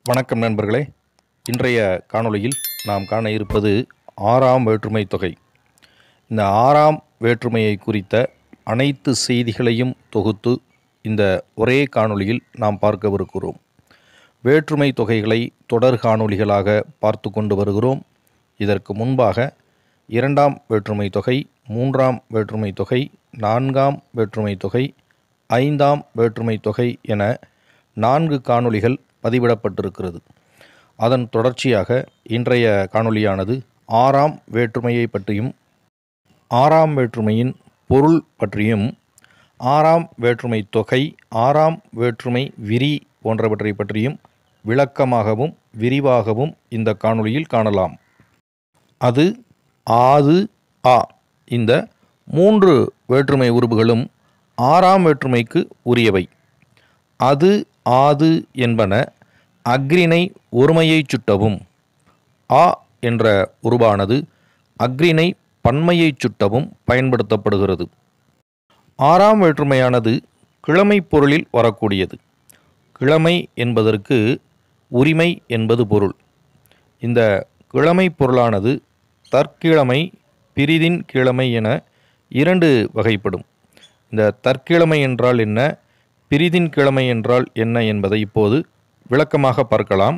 வணக்கம் நண்பர்களே இன்றைய காணொளியில் நாம் காண இருப்பது ஆறாம் வேற்றுமை தொகை இந்த ஆறாம் வேற்றுமையை குறித்த அனைத்து செய்திகளையும் தொகுத்து இந்த ஒரே காணொளியில் நாம் பார்க்கவிருக்கிறோம் வேற்றுமை தொகைகளை தொடர் காணொளிகளாக பார்த்து கொண்டு வருகிறோம் இதற்கு முன்பாக இரண்டாம் வேற்றுமை தொகை மூன்றாம் வேற்றுமை தொகை நான்காம் வேற்றுமை தொகை ஐந்தாம் வேற்றுமை தொகை என நான்கு காணொளிகள் பதிவிடப்பட்டிருக்கிறது அதன் தொடர்ச்சியாக இன்றைய காணொளியானது ஆறாம் வேற்றுமையை பற்றியும் ஆறாம் வேற்றுமையின் பொருள் பற்றியும் ஆறாம் வேற்றுமை தொகை ஆறாம் வேற்றுமை விரி போன்றவற்றை பற்றியும் விளக்கமாகவும் விரிவாகவும் இந்த காணொளியில் காணலாம் அது ஆது ஆ இந்த மூன்று வேற்றுமை உருபுகளும் ஆறாம் வேற்றுமைக்கு உரியவை அது ஆது என்பன அக்ரிணை ஒருமையைச் சுட்டவும் ஆ என்ற உருவானது அக்ரிணை பன்மையைச் சுட்டவும் பயன்படுத்தப்படுகிறது ஆறாம் வேற்றுமையானது கிழமை பொருளில் வரக்கூடியது கிழமை என்பதற்கு உரிமை என்பது பொருள் இந்த கிழமை பொருளானது தற்கிழமை பிரிதின் கிழமை என இரண்டு வகைப்படும் இந்த தற்கிழமை என்றால் என்ன பிரிதின் கிழமை என்றால் என்ன என்பதை இப்போது விளக்கமாக பார்க்கலாம்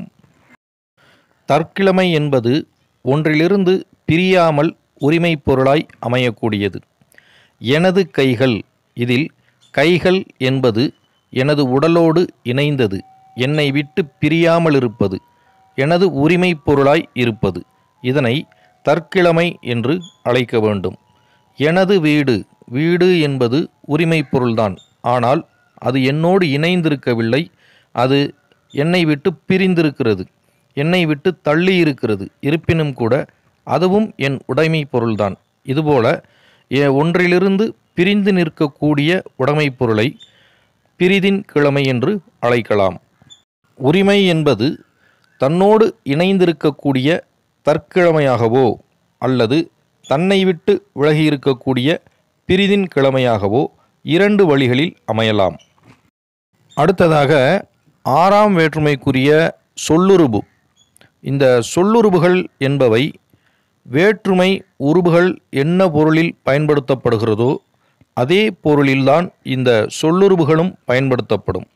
தற்கிழமை என்பது ஒன்றிலிருந்து பிரியாமல் உரிமை பொருளாய் அமையக்கூடியது எனது கைகள் இதில் கைகள் என்பது எனது உடலோடு இணைந்தது என்னை விட்டு பிரியாமல் இருப்பது எனது உரிமை பொருளாய் இருப்பது இதனை தற்கிழமை என்று அழைக்க வேண்டும் எனது வீடு வீடு என்பது உரிமை பொருள்தான் ஆனால் அது என்னோடு இணைந்திருக்கவில்லை அது என்னை விட்டு பிரிந்திருக்கிறது என்னை விட்டு தள்ளி இருக்கிறது இருப்பினும் கூட அதுவும் என் உடைமை பொருள்தான் இதுபோல எ- ஒன்றிலிருந்து பிரிந்து நிற்கக்கூடிய உடைமை பொருளை பிரிதின் கிழமை என்று அழைக்கலாம் உரிமை என்பது தன்னோடு இணைந்திருக்கக்கூடிய தற்கிழமையாகவோ அல்லது தன்னை விட்டு விலகி இருக்கக்கூடிய பிரிதின் கிழமையாகவோ இரண்டு வழிகளில் அமையலாம் அடுத்ததாக ஆறாம் வேற்றுமைக்குரிய சொல்லுருபு இந்த சொல்லுருபுகள் என்பவை வேற்றுமை உருபுகள் என்ன பொருளில் பயன்படுத்தப்படுகிறதோ அதே பொருளில்தான் இந்த சொல்லுருபுகளும் பயன்படுத்தப்படும்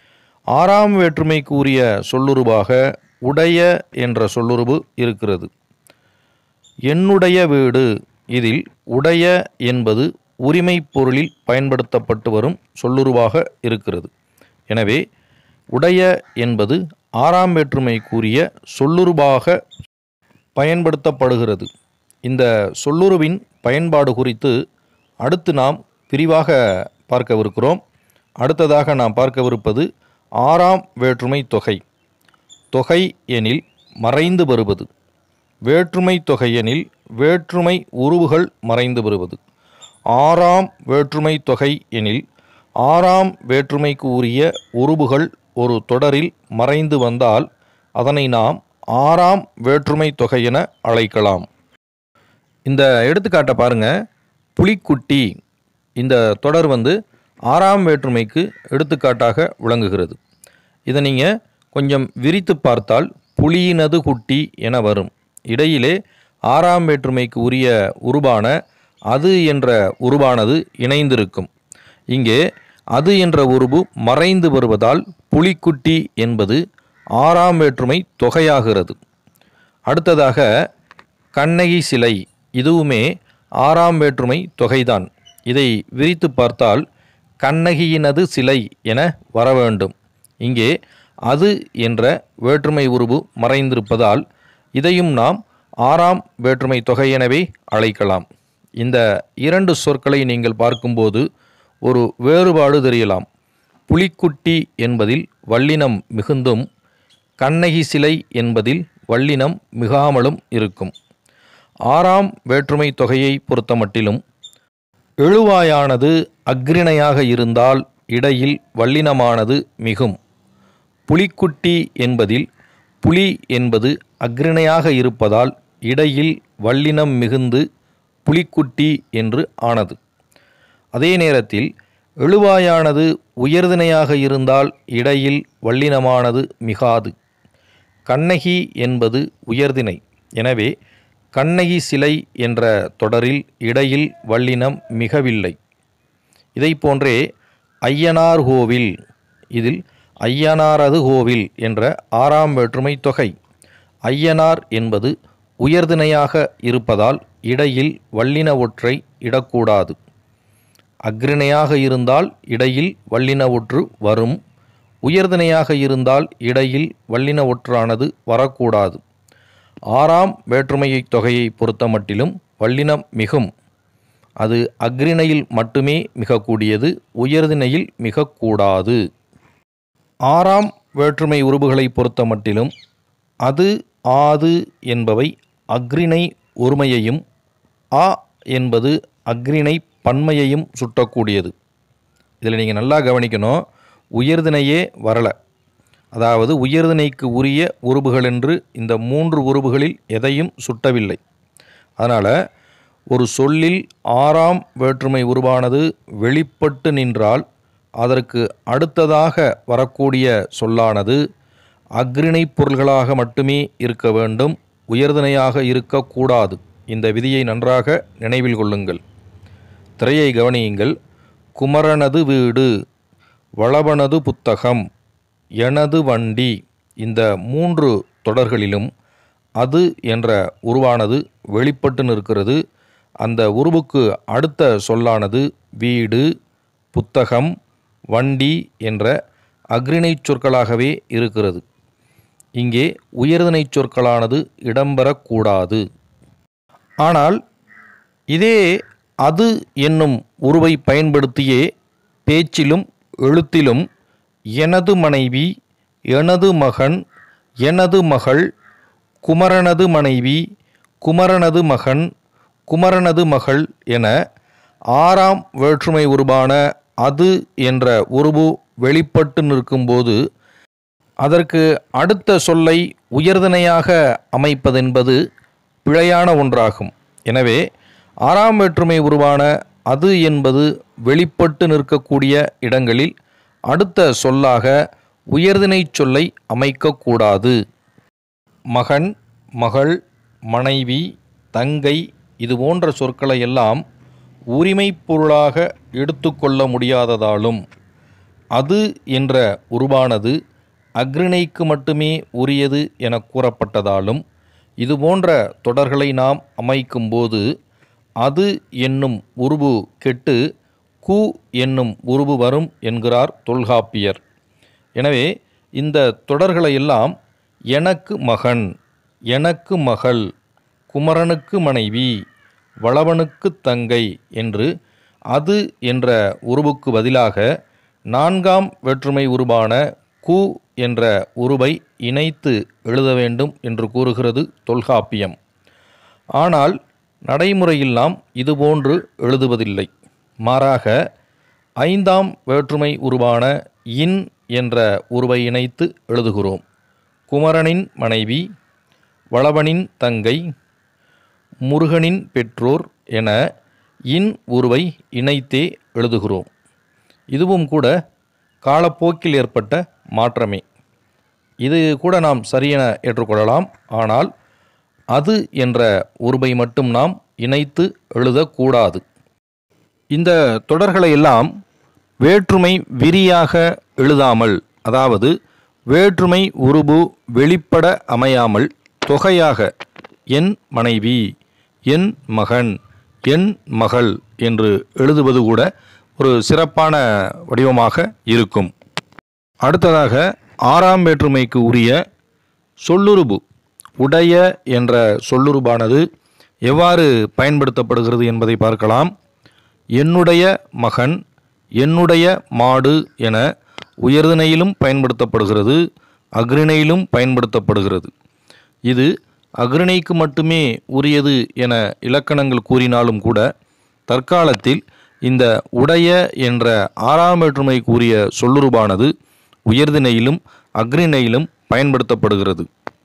ஆறாம் வேற்றுமைக்கு உரிய சொல்லுருபாக உடைய என்ற சொல்லுருபு இருக்கிறது என்னுடைய வீடு இதில் உடைய என்பது உரிமை பொருளில் பயன்படுத்தப்பட்டு வரும் சொல்லுருவாக இருக்கிறது எனவே உடைய என்பது ஆறாம் வேற்றுமைக்குரிய சொல்லுருபாக பயன்படுத்தப்படுகிறது இந்த சொல்லுருவின் பயன்பாடு குறித்து அடுத்து நாம் விரிவாக பார்க்கவிருக்கிறோம் அடுத்ததாக நாம் பார்க்கவிருப்பது ஆறாம் வேற்றுமை தொகை தொகை எனில் மறைந்து வருவது வேற்றுமை தொகை எனில் வேற்றுமை உருவுகள் மறைந்து வருவது ஆறாம் வேற்றுமை தொகை எனில் ஆறாம் வேற்றுமைக்கு உரிய உருபுகள் ஒரு தொடரில் மறைந்து வந்தால் அதனை நாம் ஆறாம் வேற்றுமை தொகை என அழைக்கலாம் இந்த எடுத்துக்காட்டை பாருங்க புலிக்குட்டி இந்த தொடர் வந்து ஆறாம் வேற்றுமைக்கு எடுத்துக்காட்டாக விளங்குகிறது இதை நீங்கள் கொஞ்சம் விரித்து பார்த்தால் புலியினது குட்டி என வரும் இடையிலே ஆறாம் வேற்றுமைக்கு உரிய உருவான அது என்ற உருவானது இணைந்திருக்கும் இங்கே அது என்ற உருபு மறைந்து வருவதால் புலிக்குட்டி என்பது ஆறாம் வேற்றுமை தொகையாகிறது அடுத்ததாக கண்ணகி சிலை இதுவுமே ஆறாம் வேற்றுமை தொகைதான் இதை விரித்து பார்த்தால் கண்ணகியினது சிலை என வர வேண்டும் இங்கே அது என்ற வேற்றுமை உருவு மறைந்திருப்பதால் இதையும் நாம் ஆறாம் வேற்றுமை தொகை எனவே அழைக்கலாம் இந்த இரண்டு சொற்களை நீங்கள் பார்க்கும்போது ஒரு வேறுபாடு தெரியலாம் புலிக்குட்டி என்பதில் வல்லினம் மிகுந்தும் கண்ணகி சிலை என்பதில் வல்லினம் மிகாமலும் இருக்கும் ஆறாம் வேற்றுமை தொகையை பொறுத்தமட்டிலும் எழுவாயானது அக்ரிணையாக இருந்தால் இடையில் வல்லினமானது மிகும் புலிக்குட்டி என்பதில் புலி என்பது அக்ரிணையாக இருப்பதால் இடையில் வல்லினம் மிகுந்து புலிக்குட்டி என்று ஆனது அதே நேரத்தில் எழுவாயானது உயர்திணையாக இருந்தால் இடையில் வல்லினமானது மிகாது கண்ணகி என்பது உயர்திணை எனவே கண்ணகி சிலை என்ற தொடரில் இடையில் வல்லினம் மிகவில்லை இதை போன்றே ஐயனார் கோவில் இதில் ஐயனாரது கோவில் என்ற ஆறாம் வேற்றுமை தொகை ஐயனார் என்பது உயர்திணையாக இருப்பதால் இடையில் வல்லின ஒற்றை இடக்கூடாது அக்ரிணையாக இருந்தால் இடையில் வல்லின ஒற்று வரும் உயர்திணையாக இருந்தால் இடையில் வல்லின ஒற்றானது வரக்கூடாது ஆறாம் வேற்றுமையை தொகையை பொறுத்தமட்டிலும் வல்லினம் மிகும் அது அக்ரிணையில் மட்டுமே மிகக்கூடியது உயர்திணையில் மிகக்கூடாது ஆறாம் வேற்றுமை உருபுகளை பொறுத்தமட்டிலும் அது ஆது என்பவை அக்ரிணை ஒருமையையும் ஆ என்பது அக்ரிணை பன்மையையும் சுட்டக்கூடியது இதில் நீங்கள் நல்லா கவனிக்கணும் உயர்திணையே வரலை அதாவது உயர்திணைக்கு உரிய உருபுகள் என்று இந்த மூன்று உருபுகளில் எதையும் சுட்டவில்லை அதனால் ஒரு சொல்லில் ஆறாம் வேற்றுமை உருவானது வெளிப்பட்டு நின்றால் அதற்கு அடுத்ததாக வரக்கூடிய சொல்லானது அக்ரிணை பொருள்களாக மட்டுமே இருக்க வேண்டும் உயர்திணையாக இருக்கக்கூடாது இந்த விதியை நன்றாக நினைவில் கொள்ளுங்கள் திரையை கவனியுங்கள் குமரனது வீடு வளவனது புத்தகம் எனது வண்டி இந்த மூன்று தொடர்களிலும் அது என்ற உருவானது வெளிப்பட்டு நிற்கிறது அந்த உருவுக்கு அடுத்த சொல்லானது வீடு புத்தகம் வண்டி என்ற அக்ரிணை சொற்களாகவே இருக்கிறது இங்கே உயர்திணை சொற்களானது இடம்பெறக்கூடாது ஆனால் இதே அது என்னும் உருவை பயன்படுத்தியே பேச்சிலும் எழுத்திலும் எனது மனைவி எனது மகன் எனது மகள் குமரனது மனைவி குமரனது மகன் குமரனது மகள் என ஆறாம் வேற்றுமை உருவான அது என்ற உருவு வெளிப்பட்டு நிற்கும்போது அதற்கு அடுத்த சொல்லை உயர்திணையாக அமைப்பதென்பது பிழையான ஒன்றாகும் எனவே ஆறாம் வேற்றுமை உருவான அது என்பது வெளிப்பட்டு நிற்கக்கூடிய இடங்களில் அடுத்த சொல்லாக உயர்திணை சொல்லை அமைக்கக்கூடாது மகன் மகள் மனைவி தங்கை இது போன்ற சொற்களை எல்லாம் உரிமைப் பொருளாக எடுத்துக்கொள்ள முடியாததாலும் அது என்ற உருவானது அக்ரிணைக்கு மட்டுமே உரியது என கூறப்பட்டதாலும் இதுபோன்ற தொடர்களை நாம் அமைக்கும்போது அது என்னும் உருவு கெட்டு கு என்னும் உருவு வரும் என்கிறார் தொல்காப்பியர் எனவே இந்த தொடர்களை எல்லாம் எனக்கு மகன் எனக்கு மகள் குமரனுக்கு மனைவி வளவனுக்கு தங்கை என்று அது என்ற உருவுக்கு பதிலாக நான்காம் வேற்றுமை உருவான கு என்ற உருவை இணைத்து எழுத வேண்டும் என்று கூறுகிறது தொல்காப்பியம் ஆனால் நடைமுறையில் நாம் இதுபோன்று எழுதுவதில்லை மாறாக ஐந்தாம் வேற்றுமை உருவான இன் என்ற உருவை இணைத்து எழுதுகிறோம் குமரனின் மனைவி வளவனின் தங்கை முருகனின் பெற்றோர் என இன் உருவை இணைத்தே எழுதுகிறோம் இதுவும் கூட காலப்போக்கில் ஏற்பட்ட மாற்றமே இது கூட நாம் சரியென ஏற்றுக்கொள்ளலாம் ஆனால் அது என்ற உருவை மட்டும் நாம் இணைத்து எழுதக்கூடாது இந்த தொடர்களை எல்லாம் வேற்றுமை விரியாக எழுதாமல் அதாவது வேற்றுமை உருபு வெளிப்பட அமையாமல் தொகையாக என் மனைவி என் மகன் என் மகள் என்று எழுதுவது கூட ஒரு சிறப்பான வடிவமாக இருக்கும் அடுத்ததாக ஆறாம் வேற்றுமைக்கு உரிய சொல்லுருபு உடைய என்ற சொல்லுருபானது எவ்வாறு பயன்படுத்தப்படுகிறது என்பதை பார்க்கலாம் என்னுடைய மகன் என்னுடைய மாடு என உயர்திணையிலும் பயன்படுத்தப்படுகிறது அக்ரிணையிலும் பயன்படுத்தப்படுகிறது இது அக்ரிணைக்கு மட்டுமே உரியது என இலக்கணங்கள் கூறினாலும் கூட தற்காலத்தில் இந்த உடைய என்ற ஆறாம் வேற்றுமை கூறிய சொல்லுருபானது உயர்திணையிலும் அக்ரிணையிலும் பயன்படுத்தப்படுகிறது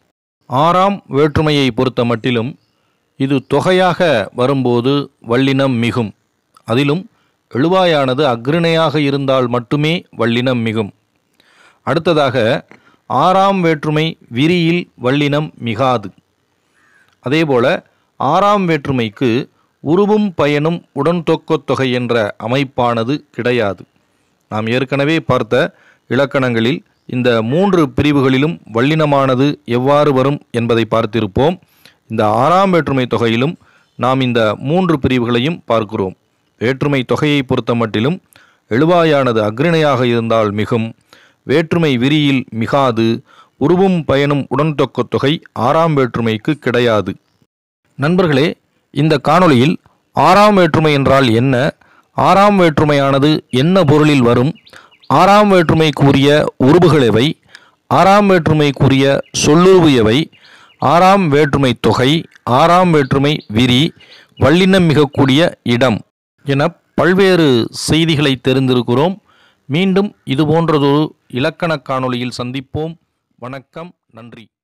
ஆறாம் வேற்றுமையை பொறுத்த மட்டிலும் இது தொகையாக வரும்போது வல்லினம் மிகும் அதிலும் எழுவாயானது அக்ரிணையாக இருந்தால் மட்டுமே வல்லினம் மிகும் அடுத்ததாக ஆறாம் வேற்றுமை விரியில் வல்லினம் மிகாது அதேபோல ஆறாம் வேற்றுமைக்கு உருவும் பயனும் உடன்தொக்கத் தொகை என்ற அமைப்பானது கிடையாது நாம் ஏற்கனவே பார்த்த இலக்கணங்களில் இந்த மூன்று பிரிவுகளிலும் வல்லினமானது எவ்வாறு வரும் என்பதை பார்த்திருப்போம் இந்த ஆறாம் வேற்றுமை தொகையிலும் நாம் இந்த மூன்று பிரிவுகளையும் பார்க்கிறோம் வேற்றுமை தொகையை பொறுத்த மட்டிலும் எழுவாயானது அக்ரிணையாக இருந்தால் மிகும் வேற்றுமை விரியில் மிகாது உருவும் பயனும் உடன்தொக்கத் தொகை ஆறாம் வேற்றுமைக்கு கிடையாது நண்பர்களே இந்த காணொளியில் ஆறாம் வேற்றுமை என்றால் என்ன ஆறாம் வேற்றுமையானது என்ன பொருளில் வரும் ஆறாம் வேற்றுமை கூறிய உருபுகள் எவை ஆறாம் வேற்றுமை கூறிய சொல்லுருவு எவை ஆறாம் வேற்றுமை தொகை ஆறாம் வேற்றுமை விரி வல்லினம் மிகக்கூடிய இடம் என பல்வேறு செய்திகளை தெரிந்திருக்கிறோம் மீண்டும் இதுபோன்றதொரு இலக்கண காணொளியில் சந்திப்போம் வணக்கம் நன்றி